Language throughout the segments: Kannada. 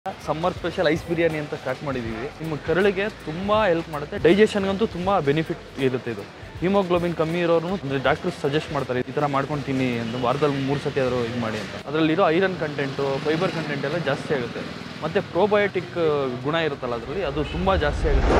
ಸಮ್ಮರ್ ಸ್ಪೆಷಲ್ ಐಸ್ ಬಿರಿಯಾನಿ ಅಂತ ಸ್ಟಾರ್ಟ್ ಮಾಡಿದ್ದೀವಿ ನಿಮ್ಮ ಕರಳಿಗೆ ತುಂಬ ಹೆಲ್ಪ್ ಮಾಡುತ್ತೆ ಡೈಜೆಷನ್ಗಂತೂ ತುಂಬ ಬೆನಿಫಿಟ್ ಇರುತ್ತೆ ಇದು ಹಿಮೋಗ್ಲೋಬಿನ್ ಕಮ್ಮಿ ಇರೋರು ಡಾಕ್ಟರ್ ಸಜೆಸ್ಟ್ ಮಾಡ್ತಾರೆ ಈ ಥರ ಮಾಡ್ಕೊಂಡು ತಿನ್ನಿ ಅಂತ ವಾರದಲ್ಲಿ ಮೂರು ಸತಿ ಆದರೂ ಇದು ಮಾಡಿ ಅಂತ ಅದರಲ್ಲಿರೋ ಐರನ್ ಕಂಟೆಂಟು ಫೈಬರ್ ಕಂಟೆಂಟ್ ಎಲ್ಲ ಜಾಸ್ತಿ ಆಗುತ್ತೆ ಮತ್ತು ಪ್ರೋಬಯೋಟಿಕ್ ಗುಣ ಇರುತ್ತಲ್ಲ ಅದರಲ್ಲಿ ಅದು ತುಂಬ ಜಾಸ್ತಿ ಆಗುತ್ತೆ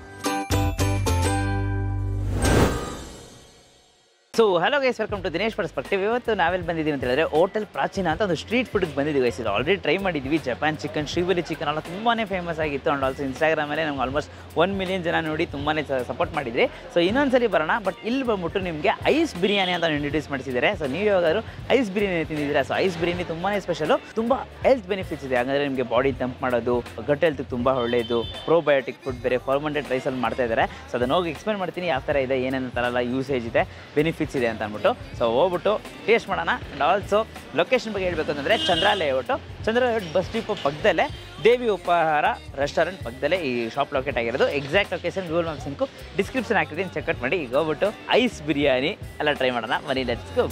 so hello guys welcome to Dinesh perspective ಇವತ್ತು ನಾವೆಲ್ಲಿ ಬಂದಿದ್ದೀವಿ ಅಂತ ಹೇಳಿದ್ರೆ ಹೋಟೆಲ್ ಪ್ರಾಚೀನ ಅಂತ ಒಂದು ಸ್ಟ್ರೀಟ್ ಫುಡ್ಗೆ ಬಂದಿದ್ದೀವಿ ಗೈಸ್ ಇದು ಆಲ್ರೆಡಿ ಟ್ರೈ ಮಾಡಿದ್ವಿ ಜಪಾನ್ ಚಿಕನ್ ಶ್ರೀಬಲಿ ಚಿಕನ್ ಎಲ್ಲ ತುಂಬಾ ಫೇಮಸ್ ಆಗಿತ್ತು ಆ್ಯಂಡ್ ಆಲ್ಸೋ ಇನ್ಸ್ಟಾಗ್ರಾಮಲ್ಲಿ ನಮ್ಗೆ ಆಲ್ಮೋಸ್ಟ್ ಒನ್ ಮಿಲಿಯನ್ ಜನ ನೋಡಿ ತುಂಬಾ ಸಪೋರ್ಟ್ ಮಾಡಿದ್ರಿ ಸೊ ಇನ್ನೊಂದ್ಸರಿ ಬರೋಣ ಬಟ್ ಇಲ್ಲಿ ಬಂದ್ಬಿಟ್ಟು ನಿಮಗೆ ಐಸ್ ಬಿರಿಯಾನಿ ಅಂತ ಇಂಟ್ರೊಡ್ಯೂಸ್ ಮಾಡಿಸಿದ್ದಾರೆ ಸೊ ನೀವು ಯಾವಾಗಾದ್ರು ಐಸ್ ಬಿರಿಯಾನಿ ತಿಂದಿದ್ದೀರಾ ಸೊ ಐಸ್ ಬಿರಿಯಾನಿ ತುಂಬಾ ಸ್ಪೆಷಲು ತುಂಬ ಹೆಲ್ತ್ ಬೆನಿಫಿಟ್ಸ್ ಇದೆ ಹಾಗಾದ್ರೆ ನಿಮಗೆ ಬಾಡಿ ತಂಪ್ ಮಾಡೋದು ಗಟ್ ಹೆಲ್ತ್ ತುಂಬ ಒಳ್ಳೆಯದು ಪ್ರೋಬಯೋಟಿಕ್ ಫುಡ್ ಬೇರೆ ಫಾರ್ಮೆಂಟೆಡ್ ರೈಸಲ್ಲಿ ಮಾಡ್ತಾ ಇದ್ದಾರೆ ಸೊ ಅದನ್ನ ಹೋಗಿ ಎಕ್ಸ್ಪ್ಲೇನ್ ಮಾಡ್ತೀನಿ ಯಾವ ಥರ ಇದೆ ಏನೇನು ಥರ ಯೂಸೇಜ್ ಇದೆ ಬೆನಿಫಿಟ್ಸ್ ಇದೆ ಅಂತ ಅಂದ್ಬಿಟ್ಟು ಸೊ ಹೋಗ್ಬಿಟ್ಟು ಟೇಸ್ಟ್ ಮಾಡೋಣ ಆ್ಯಂಡ್ ಆಲ್ಸೋ ಲೊಕೇಶನ್ ಬಗ್ಗೆ ಹೇಳಬೇಕು ಅಂತಂದರೆ Chandra layout Chandra layout bus depot ಪಕ್ಕದಲ್ಲೇ ದೇವಿ ಉಪಹಾರ ರೆಸ್ಟೋರೆಂಟ್ ಪಕ್ಕದಲ್ಲೇ ಈ ಶಾಪ್ ಲೊಕೇಟ್ ಆಗಿರೋದು exact location Google maps link description ಹಾಕಿದ್ದೀನಿ ಚೆಕ್ಔಟ್ ಮಾಡಿ ಈಗ ಹೋಗ್ಬಿಟ್ಟು ಐಸ್ ಬಿರಿಯಾನಿ ಎಲ್ಲ ಟ್ರೈ ಮಾಡೋಣ ಬನ್ನಿ ಲೆಟ್ಸ್ ಗೋ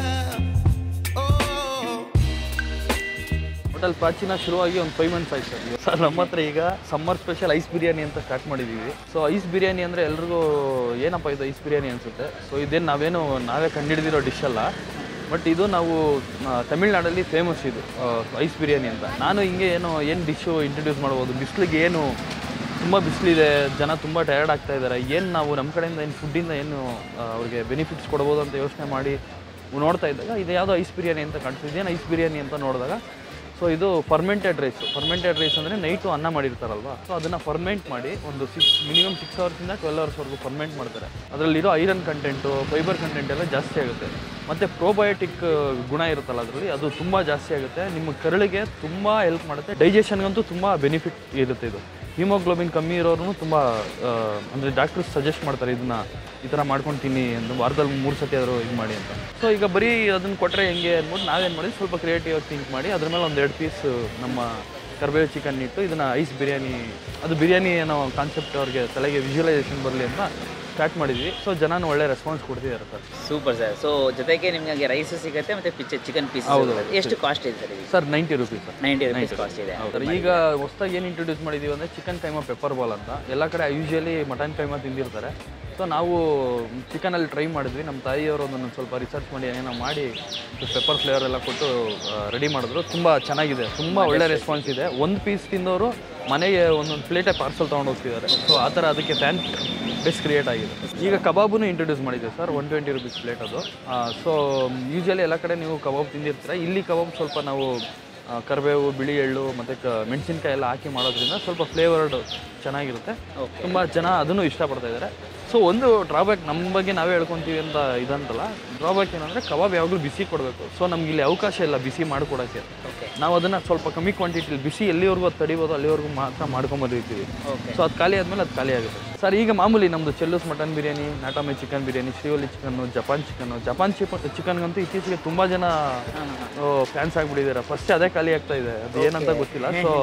ಹೋಟೆಲ್ ಪ್ರಾಚೀನ ಶುರುವಾಗಿ ಒಂದು ಫೈವ್ ಮಂತ್ಸ್ ಆಯ್ತು ಸರ್ ಸರ್ ನಮ್ಮ ಹತ್ರ ಈಗ ಸಮ್ಮರ್ ಸ್ಪೆಷಲ್ ಐಸ್ ಬಿರಿಯಾನಿ ಅಂತ ಸ್ಟಾರ್ಟ್ ಮಾಡಿದ್ದೀವಿ ಸೊ ಐಸ್ ಬಿರಿಯಾನಿ ಅಂದರೆ ಎಲ್ರಿಗೂ ಏನಪ್ಪ ಇದು ಐಸ್ ಬಿರಿಯಾನಿ ಅನಿಸುತ್ತೆ ಸೊ ಇದೇನು ನಾವೇನು ನಾವೇ ಕಂಡುಹಿಡಿದಿರೋ ಡಿಶ್ ಅಲ್ಲ ಬಟ್ ಇದು ನಾವು ಆ, ತಮಿಳ್ನಾಡಲ್ಲಿ ಫೇಮಸ್ ಇದು ಐಸ್ ಬಿರಿಯಾನಿ ಅಂತ ನಾನು ಹಿಂಗೆ ಏನು ಏನು ಡಿಶ್ಶು ಇಂಟ್ರೊಡ್ಯೂಸ್ ಮಾಡ್ಬೋದು ಬಿಸಿಲಿಗೆ ಏನು ತುಂಬ ಬಿಸಿಲಿದೆ ಜನ ತುಂಬ ಟಯರ್ಡ್ ಆಗ್ತಾ ಇದ್ದಾರೆ ಏನು ನಾವು ನಮ್ಮ ಕಡೆಯಿಂದ ಏನು ಫುಡ್ಡಿಂದ ಏನು ಆ, ಅವ್ರಿಗೆ ಬೆನಿಫಿಟ್ಸ್ ಕೊಡ್ಬೋದು ಅಂತ ಯೋಚನೆ ಮಾಡಿ ನೋಡ್ತಾ ಇದ್ದಾಗ ಇದು ಯಾವುದೋ ಐಸ್ ಬಿರಿಯಾನಿ ಅಂತ ಕಾಣಿಸ್ತಿದೆ ಏನು ಐಸ್ ಬಿರಿಯಾನಿ ಅಂತ ನೋಡಿದಾಗ ಸೊ ಇದು ಫರ್ಮೆಂಟೆಡ್ ರೈಸ್ ಫರ್ಮೆಂಟೆಡ್ ರೈಸ್ ಅಂದರೆ ನೈಟು ಅನ್ನ ಮಾಡಿರ್ತಾರಲ್ವ ಸೊ ಅದನ್ನು ಫರ್ಮೆಂಟ್ ಮಾಡಿ ಒಂದು ಸಿಕ್ಸ್ ಮಿನಿಮಮ್ ಸಿಕ್ಸ್ ಅವರ್ಸಿಂದ ಟ್ವೆಲ್ ಅವರ್ಸ್ವರೆಗೂ ಫರ್ಮೆಂಟ್ ಮಾಡ್ತಾರೆ ಅದರಲ್ಲಿರೋ ಐರನ್ ಕಂಟೆಂಟು ಫೈಬರ್ ಕಂಟೆಂಟ್ ಎಲ್ಲ ಜಾಸ್ತಿ ಆಗುತ್ತೆ ಮತ್ತು ಪ್ರೋಬಯೋಟಿಕ್ ಗುಣ ಇರುತ್ತಲ್ಲ ಅದರಲ್ಲಿ ಅದು ತುಂಬ ಜಾಸ್ತಿ ಆಗುತ್ತೆ ನಿಮ್ಮ ಕರಳಿಗೆ ತುಂಬ ಹೆಲ್ಪ್ ಮಾಡುತ್ತೆ ಡೈಜೆಷನ್ಗಂತೂ ತುಂಬ ಬೆನಿಫಿಟ್ ಇರುತ್ತೆ ಇದು ಹಿಮೋಗ್ಲೋಬಿನ್ ಕಮ್ಮಿ ಇರೋರು ತುಂಬ ಅಂದರೆ ಡಾಕ್ಟರ್ಸ್ ಸಜೆಸ್ಟ್ ಮಾಡ್ತಾರೆ ಇದನ್ನ ಈ ಥರ ಮಾಡ್ಕೊಂಡು ತಿನ್ನಿ ಅಂತ ವಾರದಲ್ಲಿ ಮೂರು ಸತಿ ಆದರೂ ಇದು ಮಾಡಿ ಅಂತ ಸೊ ಈಗ ಬರೀ ಅದನ್ನು ಕೊಟ್ಟರೆ ಹೆಂಗೆ ಅಂದ್ಬಿಟ್ಟು ನಾವೇನು ಮಾಡಿದ್ವಿ ಸ್ವಲ್ಪ ಕ್ರಿಯೇಟಿವ್ ಆಗಿ ಥಿಂಕ್ ಮಾಡಿ ಅದ್ರ ಮೇಲೆ ಒಂದು ಎರಡು ಪೀಸ್ ನಮ್ಮ ಕರ್ಬೇವು ಚಿಕನ್ ಇಟ್ಟು ಇದನ್ನು ಐಸ್ ಬಿರಿಯಾನಿ ಅದು ಬಿರಿಯಾನಿ ಏನೋ ಕಾನ್ಸೆಪ್ಟ್ ಅವ್ರಿಗೆ ತಲೆಗೆ ವಿಜುವಲೈಸೇಷನ್ ಬರಲಿ ಅಂತ ಸ್ಟಾರ್ಟ್ ಮಾಡಿದ್ವಿ ಸೊ ಜನನೂ ಒಳ್ಳೆ ರೆಸ್ಪಾನ್ಸ್ ಕೊಡ್ತಿದ್ದಾರೆ ಸರ್ ಸೂಪರ್ ಸರ್ ಸೊ ಜೊತೆಗೆ ನಿಮಗೆ ರೈಸ್ ಸಿಗುತ್ತೆ ಮತ್ತು ಪಿಚ್ಚೆ ಚಿಕನ್ ಪೀಸ್ ಹೌದು. ಎಷ್ಟು ಕಾಸ್ಟ್ ಇದೆ ಸರ್ ಇದು sir ninety rupees sir ninety rupees cost ಇದೆ ಸರ್ ಈಗ ಹೊಸ್ದಾಗಿ ಏನು ಇಂಟ್ರೊಡ್ಯೂಸ್ ಮಾಡಿದ್ದೀವಿ ಅಂದರೆ ಚಿಕನ್ ಕೈಮಾ ಪೆಪ್ಪರ್ ಬಾಲ್ ಅಂತ ಎಲ್ಲ ಕಡೆ ಯೂಶಲಿ ಮಟನ್ ಕೈಮಾ ತಿಂದಿರ್ತಾರೆ ಸೊ ನಾವು ಚಿಕನಲ್ಲಿ ಟ್ರೈ ಮಾಡಿದ್ವಿ ನಮ್ಮ ತಾಯಿಯವರು ಅದನ್ನು ಸ್ವಲ್ಪ ರಿಸರ್ಚ್ ಮಾಡಿ ಏನೇನೋ ಮಾಡಿ ಪೆಪ್ಪರ್ ಫ್ಲೇವರ್ ಎಲ್ಲ ಕೊಟ್ಟು ರೆಡಿ ಮಾಡಿದ್ರು ತುಂಬ ಚೆನ್ನಾಗಿದೆ ತುಂಬ ಒಳ್ಳೆ ರೆಸ್ಪಾನ್ಸ್ ಇದೆ ಒಂದು ಪೀಸ್ ತಿಂದವರು ಮನೆಗೆ ಒಂದೊಂದು ಪ್ಲೇಟೇ ಪಾರ್ಸಲ್ ತೊಗೊಂಡು ಹೋಗ್ತಿದ್ದಾರೆ ಸೊ ಆ ಥರ ಅದಕ್ಕೆ ಫ್ಯಾನ್ ಬೆಸ್ಟ್ ಕ್ರಿಯೇಟ್ ಆಗಿದೆ ಈಗ ಕಬಾಬನ್ನು ಇಂಟ್ರೊಡ್ಯೂಸ್ ಮಾಡಿದ್ದೆ sir one twenty rupees plate ಅದು ಸೊ ಯೂಶಲಿ ಎಲ್ಲ ಕಡೆ ನೀವು ಕಬಾಬ್ ತಿಂದಿರ್ತೀರ ಇಲ್ಲಿ ಕಬಾಬ್ ಸ್ವಲ್ಪ ನಾವು ಆ, ಕರಿಬೇವು ಬಿಳಿ ಎಳ್ಳು ಮತ್ತು ಕ ಮೆಣಸಿನ್ಕಾಯಿ ಎಲ್ಲ ಹಾಕಿ ಮಾಡೋದ್ರಿಂದ ಸ್ವಲ್ಪ ಫ್ಲೇವರ್ಡ್ ಚೆನ್ನಾಗಿರುತ್ತೆ Okay. ತುಂಬ ಜನ ಅದನ್ನು ಇಷ್ಟಪಡ್ತಾ ಇದ್ದಾರೆ ಸೊ ಒಂದು ಡ್ರಾಬ್ಯಾಕ್ ನಮ್ಮ ಬಗ್ಗೆ ನಾವೇ ಹೇಳ್ಕೊತೀವಿ ಅಂತ ಇದಂತಲ್ಲ ಡ್ರಾಬ್ಯಾಕ್ ಏನಂದರೆ ಕಬಾಬ್ ಯಾವಾಗಲೂ ಬಿಸಿ ಕೊಡಬೇಕು ಸೊ ನಮ್ಗೆ ಇಲ್ಲಿ ಅವಕಾಶ ಇಲ್ಲ ಬಿಸಿ ಮಾಡಿಕೊಡೋಕ್ಕೆ ಓಕೆ ನಾವು ಅದನ್ನು ಸ್ವಲ್ಪ ಕಮ್ಮಿ ಕ್ವಾಂಟಿಟಿಲಿ ಬಿಸಿ ಎಲ್ಲಿವರೆಗೂ ಅದು ತಡಿಬೋದು ಅಲ್ಲಿವರೆಗೂ ಮಾತ್ರ ಮಾಡ್ಕೊಂಬಂದಿರ್ತೀವಿ ಓಕೆ ಸೊ ಅದು ಖಾಲಿ ಆದಮೇಲೆ ಅದು ಖಾಲಿ ಆಗುತ್ತೆ ಸರ್ ಈಗ ಮಾಮೂಲಿ ನಮ್ಮದು ಚೆಲ್ಲೂಸ್ ಮಟನ್ ಬಿರಿಯಾನಿ ನಾಟಮೆ chicken biryani Srivalli chicken Japan chicken Japan ಚಿಕ ಚಿಕನ್ಗಂತೂ ಇತ್ತೀಚೆಗೆ ತುಂಬ ಜನ ಫ್ಯಾನ್ಸ್ ಆಗಿಬಿಟ್ಟಿದ್ದಾರೆ ಫಸ್ಟ್ ಅದೇ ಖಾಲಿ ಆಗ್ತಾ ಇದೆ ಅದು ಏನಂತ ಗೊತ್ತಿಲ್ಲ ಸೊ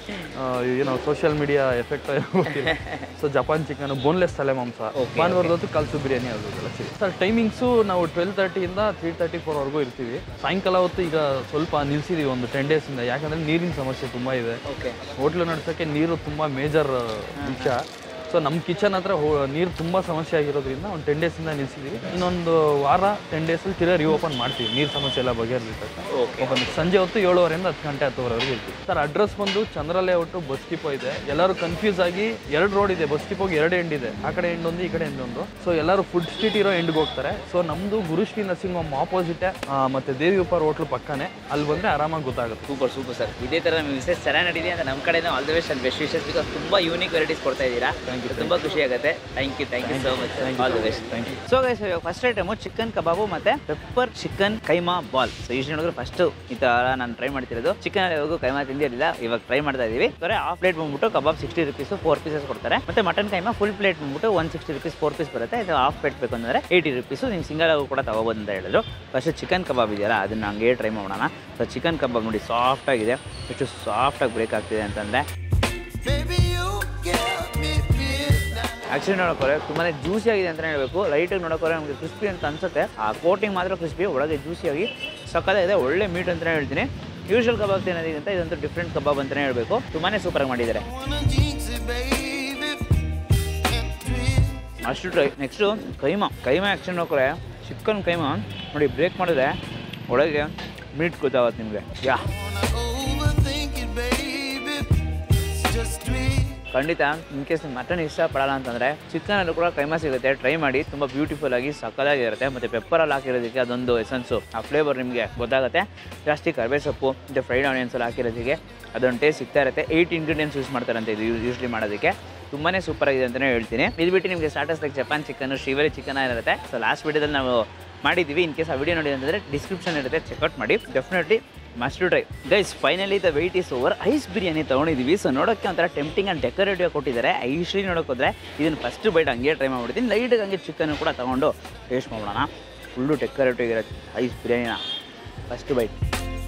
ಏನೋ ಸೋಷಿಯಲ್ ಮೀಡಿಯಾ ಎಫೆಕ್ಟ್ ಗೊತ್ತಿಲ್ಲ ಸೊ ಜಪಾನ್ ಚಿಕನ್ ಬೋನ್ಲೆಸ್ ತಲೆ ಮಾಂಸ ಭಾನುವಾರದ ಹೊತ್ತು ಕಲ್ಸು ಬಿರಿಯಾನಿ ಅದು ಎಲ್ಲ ಸಿಗುತ್ತೆ ಸರ್ ಟೈಮಿಂಗ್ಸು ನಾವು ಟ್ವೆಲ್ ತರ್ಟಿಯಿಂದ ತ್ರೀ ತರ್ಟಿ ಫೋರ್ವರೆಗೂ ಇರ್ತೀವಿ ಸಾಯಂಕಾಲ ಹೊತ್ತು ಈಗ ಸ್ವಲ್ಪ ನಿಲ್ಸಿದೀವಿ ಒಂದು ಟೆನ್ ಡೇಸಿಂದ ಯಾಕಂದರೆ ನೀರಿನ ಸಮಸ್ಯೆ ತುಂಬ ಇದೆ ಓಕೆ ಹೋಟ್ಲು ನಡ್ಸೋಕ್ಕೆ ನೀರು ತುಂಬ ಮೇಜರ್ ವಿಷಯ ಸೊ ನಮ್ಮ ಕಿಚನ್ ಹತ್ರ ಹೋ- ನೀರು ತುಂಬ ಸಮಸ್ಯೆ ಆಗಿರೋದ್ರಿಂದ ಒಂದು ಟೆನ್ ಡೇಸಿಂದ ನಿಲ್ಸಿದ್ದೀವಿ ಇನ್ನೊಂದು ವಾರ ಟೆನ್ ಡೇಸಲ್ಲಿ ತಿರ್ಗಾ ರಿಓಪನ್ ಮಾಡ್ತೀವಿ ನೀರು ಸಮಸ್ಯೆ ಎಲ್ಲ ಬಗೆಹರಿದ ಓಕೆ ಓಪನ್ ಸಂಜೆ ಹೊತ್ತು ಏಳುವರೆಯಿಂದ ಹತ್ತು ಗಂಟೆ ಹತ್ತುವರೆವರೆಗೂ ಇರ್ತೀವಿ ಸರ್ ಅಡ್ರೆಸ್ ಬಂದು ಚಂದ್ರ ಲೇಔಟು ಬಸ್ ಡಿಪೋ ಇದೆ ಎಲ್ಲರೂ ಕನ್ಫ್ಯೂಸ್ ಆಗಿ ಎರಡು ರೋಡ್ ಇದೆ ಬಸ್ ಡಿಪೋಗೆ ಎರಡು ಎಂಡ್ ಇದೆ ಆ ಕಡೆ ಎಂಡ್ ಒಂದು ಈ ಕಡೆ ಎಂಡ್ ಒಂದು ಸೊ ಎಲ್ಲರೂ ಫುಡ್ ಸ್ಟ್ರೀಟ್ ಇರೋ ಎಂಡ್ಗೆ ಹೋಗ್ತಾರೆ ಸೊ ನಮ್ಮದು ಗುರುಶ್ರೀ ನರ್ಸಿಂಗ್ ಹೋಮ್ ಆಪೋಸಿಟೆ ಮತ್ತು ದೇವಿ ಉಪ್ಪಾರ್ ಹೋಟ್ಲು ಪಕ್ಕನೇ ಅಲ್ಲಿ ಬಂದರೆ ಆರಾಮಾಗಿ ಗೊತ್ತಾಗುತ್ತೆ ಸೂಪರ್ ಸೂಪರ್ ಸರ್ ಇದೇ ಥರ ನಿಮ್ಮ ವಿಶೇಷ ಚೆನ್ನಾಗಿ ನಡೀಲಿ ಅಂತ ನಮ್ಮ ಕಡೆಯಿಂದ all the best and best ವಿಶೇಷ ಬಿಕಾಸ್ ತುಂಬ ಯೂನಿಕ್ ವೆರೈಟೀಸ್ ಕೊಡ್ತಾ ಇದ್ದೀರಾ ತುಂಬ ಖುಷಿ ಆಗುತ್ತೆ thank you thank you so much all the best thank you so guys first item chicken kebab ಮತ್ತೆ pepper chicken keema ball so ಇಷ್ಟು ನೋಡಿದ್ರೆ ಫಸ್ಟ್ ಈ ಥರ ನಾನು ಟ್ರೈ ಮಾಡ್ತಿರೋದು ಚಿಕನ್ ಯಾವಾಗೂ ಕೈಮಾ ತಿಂದಿರಲಿಲ್ಲ ಇವಾಗ ಟ್ರೈ ಮಾಡ್ತಾ ಇದೀವಿ ಅಂದರೆ ಹಾಫ್ ಪ್ಲೇಟ್ ಬಂದ್ಬಿಟ್ಟು kebab sixty rupees four pieces ಕೊಡ್ತಾರೆ ಮತ್ತೆ ಮಟನ್ ಕೈಮಾ ಫುಲ್ ಪ್ಲೇಟ್ ಬಂದ್ಬಿಟ್ಟು one sixty rupees four piece ಬರುತ್ತೆ ಇದು ಹಾಫ್ ಪ್ಲೇಟ್ ಬೇಕು ಅಂದರೆ ಏಯ್ಟಿ ರುಪೀಸು ನೀವು ಸಿಂಗಲ್ ಆಗೂ ಕೂಡ ತಗೋಬೋದು ಅಂತ ಹೇಳಿದ್ರು ಫಸ್ಟ್ ಚಿಕನ್ ಕಬಾಬ್ ಇದೆಯಲ್ಲ ಅದನ್ನ ಹಂಗೆ ಟ್ರೈ ಮಾಡೋಣ ಸೊ ಚಿಕನ್ ಕಬಾಬ್ ನೋಡಿ ಸಾಫ್ಟ್ ಆಗಿದೆ ಎಷ್ಟು ಸಾಫ್ಟಾಗಿ ಬ್ರೇಕ್ ಆಗ್ತಿದೆ ಅಂತಂದರೆ Baby, you give me midnight. Actually ನೋಡೋಕೆ ತುಂಬಾ ಜ್ಯೂಸಿ ಆಗಿದೆ ಅಂತ ಹೇಳಬೇಕು ಲೈಟಾಗಿ ನೋಡೋಕೆ ನಮಗೆ ಕ್ರಿಸ್ಪಿ ಅಂತ ಅನ್ಸುತ್ತೆ ಆ ಕೋಟಿಂಗ್ ಮಾತ್ರ ಕ್ರಿಸ್ಪಿ ಒಳಗೆ ಜ್ಯೂಸಿಯಾಗಿ ಸಕ್ಕತ್ತಾಗಿದೆ ಒಳ್ಳೆ ಮೀಟ್ ಅಂತಲೇ ಹೇಳ್ತೀನಿ ಯೂಶುವಲ್ ಕಬಾಬ್ ತಿನ್ನೋದಕ್ಕಿಂತ ಇದಂತೂ ಡಿಫ್ರೆಂಟ್ ಕಬಾಬ್ ಅಂತಲೇ ಹೇಳಬೇಕು ತುಂಬಾ ಸೂಪರಾಗಿ ಮಾಡಿದ್ದಾರೆ Wanna jinx it, baby. And twist. ಅಷ್ಟು try next keema keema action ನೋಡ್ರೆ ಚಿಕನ್ ಕೈಮಾ ನೋಡಿ ಬ್ರೇಕ್ ಮಾಡಿದ್ರೆ ಒಳಗೆ ಮೀಟ್ ಗೊತ್ತಾಗತ್ತೆ ನಿಮಗೆ ಯಾ Wanna overthink it, baby. It's just twist. ಖಂಡಿತ ಇನ್ ಕೇಸ್ ಮಟನ್ ಇಷ್ಟಪಡಲ್ಲ ಅಂತಂದರೆ ಚಿಕನಲ್ಲೂ ಕೂಡ ಕೈಮಾ ಸಿಗುತ್ತೆ ಟ್ರೈ ಮಾಡಿ ತುಂಬ ಬ್ಯೂಟಿಫುಲ್ ಆಗಿ ಸಕ್ಕದಾಗಿರುತ್ತೆ ಮತ್ತು ಪೆಪ್ಪರಲ್ಲಿ ಹಾಕಿರೋದಕ್ಕೆ ಅದೊಂದು ಎಸೆನ್ಸು ಆ ಫ್ಲೇವರ್ ನಿಮಗೆ ಗೊತ್ತಾಗುತ್ತೆ ಜಾಸ್ತಿ ಕರ್ಬೇ ಸೊಪ್ಪು ಮತ್ತು ಫ್ರೈಡ್ ಆನಿಯನ್ಸ್ ಎಲ್ಲ ಹಾಕಿರೋದಕ್ಕೆ ಅದೊಂದು ಟೇಸ್ಟ್ ಸಿಗ್ತಾ ಇರುತ್ತೆ ಏಯ್ಟ್ ಇಂಗ್ರೀಡಿಯೆಂಟ್ಸ್ ಯೂಸ್ ಮಾಡ್ತಾರಂತೆ ಇದು ಯೂಸ್ಲಿ ಮಾಡೋದಕ್ಕೆ ತುಂಬಾ ಸೂಪರ್ ಆಗಿದೆ ಅಂತಲೇ ಹೇಳ್ತೀನಿ ಇದು ಬಿಟ್ಟು ನಿಮಗೆ starters like Japan chicken Srivalli chicken ಇರುತ್ತೆ ಸೊ ಲಾಸ್ಟ್ ವಿಡಿಯೋದಲ್ಲಿ ನಾವು ಮಾಡಿದ್ದೀವಿ ಇನ್ ಕೇಸ್ ಆ ವಿಡಿಯೋ ನೋಡಿ ಅಂತಂದರೆ ಡಿಸ್ಕ್ರಿಪ್ಷನ್ ಇರುತ್ತೆ ಚೆಕ್ಔಟ್ ಮಾಡಿ definitely must try guys finally the wait is over ice biryani ತೊಗೊಂಡಿದ್ದೀವಿ ಸೊ ನೋಡೋಕ್ಕೆ ಒಂಥರ ಟೆಂಪ್ಟಿಂಗ್ ಆ್ಯಂಡ್ ಡೆಕೋರೇಟಿವ್ ಕೊಟ್ಟಿದ್ದಾರೆ ಐಶ್ಲಿ ನೋಡೋಕೆ ಹೋದ್ರೆ ಇದನ್ನು ಫಸ್ಟ್ ಬೈಟ್ ಹಂಗೆ ಟ್ರೈ ಮಾಡ್ಬಿಡ್ತೀನಿ ಲೈಟಾಗಿ ಹಂಗೆ ಚಿಕನ್ ಕೂಡ ತೊಗೊಂಡು ಟೇಸ್ಟ್ ಮಾಡೋಣ ಫುಲ್ಲು ಡೆಕೋರೇಟಿವ್ ಇರೋ ಐಸ್ ಬಿರಿಯಾನಿನ first bite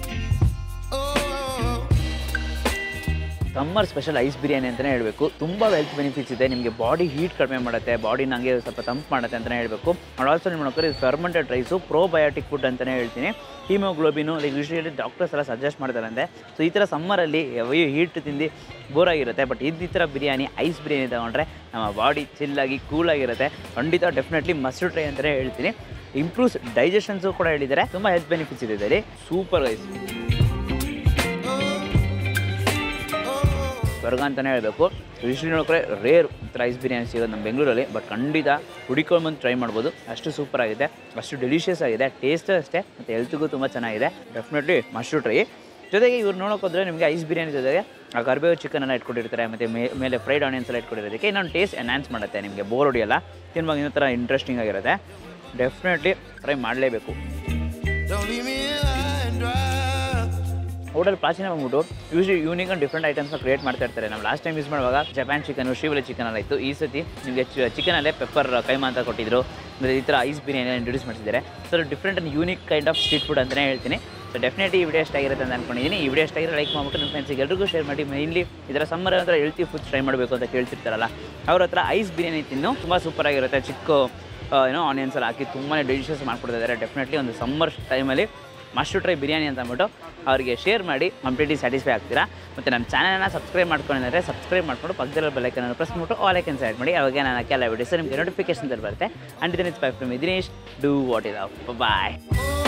Oh, summer special ice biryani ಅಂತಲೇ ಹೇಳಬೇಕು ತುಂಬ ವೆಲ್ತ್ ಬೆನಿಫಿಟ್ಸ್ ಇದೆ ನಿಮಗೆ ಬಾಡಿ ಹೀಟ್ ಕಡಿಮೆ ಮಾಡುತ್ತೆ ಬಾಡಿ ನನಗೆ ಸ್ವಲ್ಪ ತಂಪು ಮಾಡುತ್ತೆ ಅಂತಲೇ ಹೇಳಬೇಕು ಆ್ಯಂಡ್ ಆಲ್ಸೋ ನಿಮ್ಮ ನೋಡ್ತಾರೆ ಇದು ಫರ್ಮೆಂಟೆಡ್ ರೈಸು ಪ್ರೋಬಯೋಟಿಕ್ ಫುಡ್ ಅಂತಲೇ ಹೇಳ್ತೀನಿ ಹೀಮೋಗ್ಲೋಬಿನು ಲೈಕ್ ಯೂಶಲಿ ಡಾಕ್ಟರ್ಸ್ ಎಲ್ಲ ಸಜೆಸ್ಟ್ ಮಾಡ್ತಾರಂತೆ ಸೊ ಈ ಥರ ಸಮ್ಮರಲ್ಲಿ ಅಯ್ಯೋ ಹೀಟ್ ತಿಂದು ಬೋರ್ ಆಗಿರುತ್ತೆ ಬಟ್ ಇದು ಈ ಥರ ಬಿರಿಯಾನಿ ಐಸ್ ಬಿರಿಯಾನಿ ತೊಗೊಂಡ್ರೆ ನಮ್ಮ ಬಾಡಿ ಚಿಲ್ಲಾಗಿ ಕೂಲಾಗಿರುತ್ತೆ ಖಂಡಿತ ಡೆಫಿನೆಟ್ಲಿ ಮಸ್ಟ್ ಟ್ರೈ ಅಂತಲೇ ಹೇಳ್ತೀನಿ ಇಂಪ್ರೂವ್ಸ್ ಡೈಜೆಷನ್ಸು ಕೂಡ ಹೇಳಿದ್ದಾರೆ ತುಂಬ ಹೆಲ್ತ್ ಬೆನಿಫಿಟ್ಸ್ ಇದೆ ಇದರಲ್ಲಿ ಸೂಪರ್ ಐಸ್ ಸ್ವರ್ಗ ಅಂತಲೇ ಹೇಳಬೇಕು ಯೂಶ್ವಲಿ ನೋಡ್ರೆ ರೇರ್ ರೈಸ್ ಬಿರಿಯಾನಿ ಸಿಗೋದು ನಮ್ಮ ಬೆಂಗಳೂರಲ್ಲಿ ಬಟ್ ಖಂಡಿತ ಹುಡಿಕೊಂಡು ಬಂದು ಟ್ರೈ ಮಾಡ್ಬೋದು ಅಷ್ಟು ಸೂಪರ್ ಆಗಿದೆ ಅಷ್ಟು ಡೆಲಿಷಿಯಸ್ ಆಗಿದೆ ಟೇಸ್ಟ್ ಅಷ್ಟೇ ಮತ್ತು ಹೆಲ್ತ್ಗೂ ತುಂಬ ಚೆನ್ನಾಗಿದೆ ಡೆಫಿನೆಟ್ಲಿ ಮಶ್ರೂ ಟ್ರೈ ಜೊತೆಗೆ ಇವ್ರು ನೋಡೋಕೆ ಹೋದ್ರೆ ನಿಮಗೆ ಐಸ್ ಬಿರಿಯಾನಿ ಜೊತೆಗೆ ಆ ಕರ್ಬೇವು ಚಿಕನ್ ಎಲ್ಲ ಇಟ್ಕೊಂಡಿರ್ತಾರೆ ಮತ್ತು ಮೇಲೆ ಫ್ರೈಡ್ ಆನಿಯನ್ಸ್ ಎಲ್ಲ ಇಟ್ಕೊಂಡಿರೋದಕ್ಕೆ ಇನ್ನೊಂದು ಟೇಸ್ಟ್ ಎನ್ಹಾನ್ಸ್ ಮಾಡುತ್ತೆ ನಿಮಗೆ ಬೋರ್ ಹೊಡಿಯಲ್ಲ ತಿನ್ನುವಾಗ ಇನ್ನೊಂದು ಥರ ಇಂಟ್ರೆಸ್ಟಿಂಗ್ ಆಗಿರುತ್ತೆ ಡೆಫಿನೆಟ್ಲಿ ಟ್ರೈ ಮಾಡಲೇಬೇಕು don't leave me high and dry. Hotel Prachina ಬಂದ್ಬಿಟ್ಟು ಯೂಶ್ವಲಿ ಯೂನಿಕ್ ಆ್ಯಂಡ್ ಡಿಫ್ರೆಂಟ್ ಐಟಮ್ಸ್ನ ಕ್ರಿಯೇಟ್ ಮಾಡ್ತಾ ಇರ್ತಾರೆ ನಾವು ಲಾಸ್ಟ್ ಟೈಮ್ ಯೂಸ್ ಮಾಡುವಾಗ ಜಪಾನ್ ಚಿಕನ್ ಶ್ರೀವಲಿ ಚಿಕನ್ ಎಲ್ಲ ಇತ್ತು ಈ ಸತಿ ನಿಮಗೆ ಚಿಕನಲ್ಲೇ ಪೆಪ್ಪರ್ ಕೈಮಾ ಅಂತ ಕೊಟ್ಟಿದ್ರು ಅಂದರೆ ಈ ಥರ ಐಸ್ ಬಿರಿಯಾನಿ ಇಂಟ್ರೊಡ್ಯೂಸ್ ಮಾಡ್ತಿದ್ದಾರೆ so different and unique kind of street food ಅಂತಲೇ ಹೇಳ್ತೀನಿ ಸೊ ಡೆಫಿನೆಟ್ಲಿ ಈ ವಿಡಿಯೋ ಎಷ್ಟಾಗಿರುತ್ತೆ ಅಂತ ಅನ್ಕೊಂಡಿದ್ದೀನಿ ಈ ವಿಡಿಯೋ ಎಷ್ಟಾಗಿರೋ ಲೈಕ್ ಮಾಡ್ಬಿಟ್ಟು ನಿಮ್ಮ ಫ್ರೆಂಡ್ಸಿಗೆ ಎಲ್ರಿಗೂ ಶೇರ್ ಮಾಡಿ ಮೈನ್ಲಿ ಇದರ ಸಮ್ಮರ್ ಹತ್ರ ಹೆಲ್ತಿ ಫುಡ್ ಟ್ರೈ ಮಾಡಬೇಕು ಅಂತ ಕೇಳ್ತಿರ್ತಾರಲ್ಲ ಅವ್ರ ಹತ್ರ ಐಸ್ ಬಿರಿಯಾನಿ ತಿನ್ನು ತುಂಬ ಸೂಪರ್ ಆಗಿರುತ್ತೆ ಚಿಕ್ಕ ಆ, ಏನೋ ಆನಿಯನ್ಸ್ ಎಲ್ಲ ಹಾಕಿ ತುಂಬಾ ಡೆಲಿಷಿಯಸ್ ಮಾಡ್ಕೊಡ್ತಿದ್ದಾರೆ ಡೆಫಿನೆಟ್ಲಿ ಒಂದು ಸಮ್ಮರ್ ಟೈಮಲ್ಲಿ ಮಸ್ಟ್ ಟ್ರೈ ಬಿರಿಯಾನಿ ಅಂತ ಅಂದ್ಬಿಟ್ಟು ಅವರಿಗೆ ಶೇರ್ ಮಾಡಿ ಕಂಪ್ಲೀಟ್ಲಿ ಸ್ಯಾಟಿಸ್ಫೈ ಆಗ್ತೀರಾ ಮತ್ತು ನಮ್ಮ ಚಾನಲ್ನ ಸಬ್ಸ್ಕ್ರೈಬ್ ಮಾಡ್ಕೊಂಡಿದ್ದಾರೆ ಸಬ್ಸ್ಕ್ರೈಬ್ ಮಾಡ್ಕೊಂಡು ಪಕ್ಕದಲ್ಲಿರೋ ಬೆಲ್ಲೈಕನ್ನು ಪ್ರೆಸ್ ಮಾಡ್ಬಿಟ್ಟು ಆಲ್ ಐಕನ್ ಸೈಡ್ ಮಾಡಿ ಅವಾಗ ನಾನು ಹಾಕಿ ಎಲ್ಲ ವಿಡಿಯೋಸ್ ನಿಮಗೆ ನೋಟಿಫಿಕೇಶನ್ ಬರುತ್ತೆ ಅಂಡ್ ಇದನ್ನ it's bye from Dinesh do what ಇದಾವ್ ಬಾಯ್ Oh,